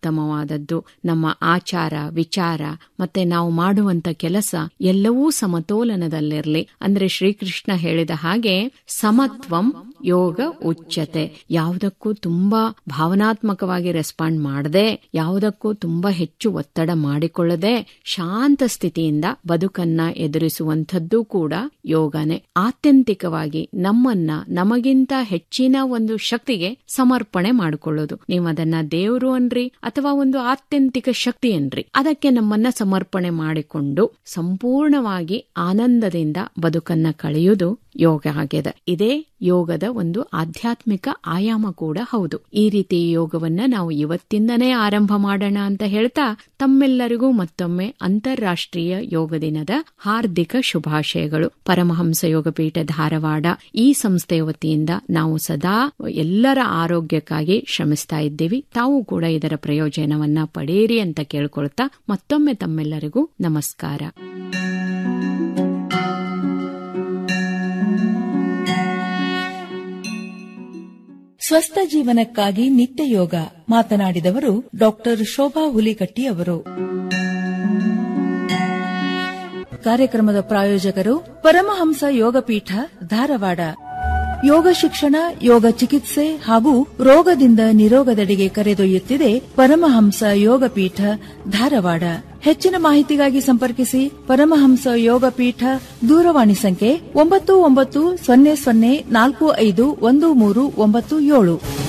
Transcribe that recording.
ಉತ್ತಮವಾದದ್ದು ನಮ್ಮ ಆಚಾರ ವಿಚಾರ ಮತ್ತೆ ನಾವು ಮಾಡುವಂತ ಕೆಲಸ ಎಲ್ಲವೂ ಸಮತೋಲನದಲ್ಲಿರಲಿ ಅಂದ್ರೆ ಶ್ರೀಕೃಷ್ಣ ಹೇಳಿದ ಹಾಗೆ ಸಮತ್ವಂ ಯೋಗ ಉಚ್ಚತೆ ಯಾವುದಕ್ಕೂ ತುಂಬಾ ಭಾವನಾತ್ಮಕವಾಗಿ ರೆಸ್ಪಾಂಡ್ ಮಾಡದೆ ಯಾವುದಕ್ಕೂ ತುಂಬಾ ಹೆಚ್ಚು ಒತ್ತಡ ಮಾಡಿಕೊಳ್ಳದೆ ಶಾಂತ ಸ್ಥಿತಿಯಿಂದ ಬದುಕನ್ನ ಎದುರಿಸುವಂಥದ್ದು ಕೂಡ ಯೋಗನೆ ಆತ್ಯಂತಿಕವಾಗಿ ನಮ್ಮನ್ನ ನಮಗಿಂತ ಹೆಚ್ಚಿನ ಒಂದು ಶಕ್ತಿಗೆ ಸಮರ್ಪಣೆ ಮಾಡಿಕೊಳ್ಳೋದು ನೀವು ಅದನ್ನ ದೇವರು ಅನ್ರಿ ಅಥವಾ ಒಂದು ಆತ್ಯಂತಿಕ ಶಕ್ತಿ ಅನ್ರಿ ಅದಕ್ಕೆ ನಮ್ಮನ್ನ ಸಮರ್ಪಣೆ ಮಾಡಿಕೊಂಡು ಸಂಪೂರ್ಣವಾಗಿ ಆನಂದದಿಂದ ಬದುಕನ್ನ ಕಳೆಯುವುದು ಯೋಗ ಆಗಿದೆ ಇದೇ ಯೋಗದ ಒಂದು ಆಧ್ಯಾತ್ಮಿಕ ಆಯಾಮ ಕೂಡ ಹೌದು ಈ ರೀತಿ ಯೋಗವನ್ನ ನಾವು ಇವತ್ತಿಂದನೇ ಆರಂಭ ಮಾಡೋಣ ಅಂತ ಹೇಳ್ತಾ ತಮ್ಮೆಲ್ಲರಿಗೂ ಮತ್ತೊಮ್ಮೆ ಅಂತಾರಾಷ್ಟ್ರೀಯ ಯೋಗ ದಿನದ ಹಾರ್ದಿಕ ಶುಭಾಶಯಗಳು ಪರಮಹಂಸ ಯೋಗಪೀಠ ಧಾರವಾಡ ಈ ಸಂಸ್ಥೆಯ ವತಿಯಿಂದ ನಾವು ಸದಾ ಎಲ್ಲರ ಆರೋಗ್ಯಕ್ಕಾಗಿ ಶ್ರಮಿಸ್ತಾ ಇದ್ದೀವಿ ತಾವು ಕೂಡ ಇದರ ಪ್ರಯೋಜನವನ್ನ ಪಡೆಯಿರಿ ಅಂತ ಕೇಳ್ಕೊಳ್ತಾ ಮತ್ತೊಮ್ಮೆ ತಮ್ಮೆಲ್ಲರಿಗೂ ನಮಸ್ಕಾರ ಸ್ವಸ್ಥ ಜೀವನಕ್ಕಾಗಿ ನಿತ್ಯ ಯೋಗ ಮಾತನಾಡಿದವರು ಡಾಕ್ಟರ್ ಶೋಭಾ ಹುಲಿಕಟ್ಟಿ ಅವರು ಕಾರ್ಯಕ್ರಮದ ಪ್ರಾಯೋಜಕರು ಪರಮಹಂಸ ಯೋಗಪೀಠ ಧಾರವಾಡ ಯೋಗ ಶಿಕ್ಷಣ ಯೋಗ ಚಿಕಿತ್ಸೆ ಹಾಗೂ ರೋಗದಿಂದ ನಿರೋಗದೆಡೆಗೆ ಕರೆದೊಯ್ಯುತ್ತಿದೆ ಪರಮಹಂಸ ಯೋಗಪೀಠ ಧಾರವಾಡ ಹೆಚ್ಚಿನ ಮಾಹಿತಿಗಾಗಿ ಸಂಪರ್ಕಿಸಿ ಪರಮಹಂಸ ಯೋಗಪೀಠ ದೂರವಾಣಿ ಸಂಖ್ಯೆ ಒಂಬತ್ತು ಒಂಬತ್ತು ಸೊನ್ನೆ ಸೊನ್ನೆ ನಾಲ್ಕು ಐದು ಒಂದು ಮೂರು ಒಂಬತ್ತು ಏಳು